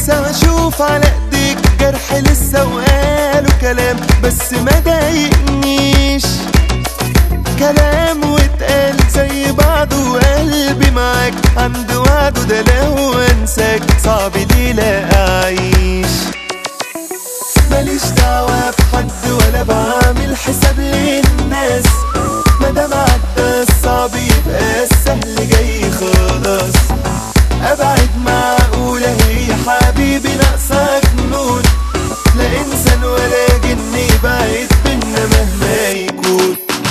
لسه اشوف على ايديك جرح لسه وقالوا كلام بس ما ضايقنيش كلام واتقال زي بعضه وقلبي معاك عند وعده ده لو انساك صعب ليه لا اعيش ماليش دعوة بحد ولا بعمل حساب للناس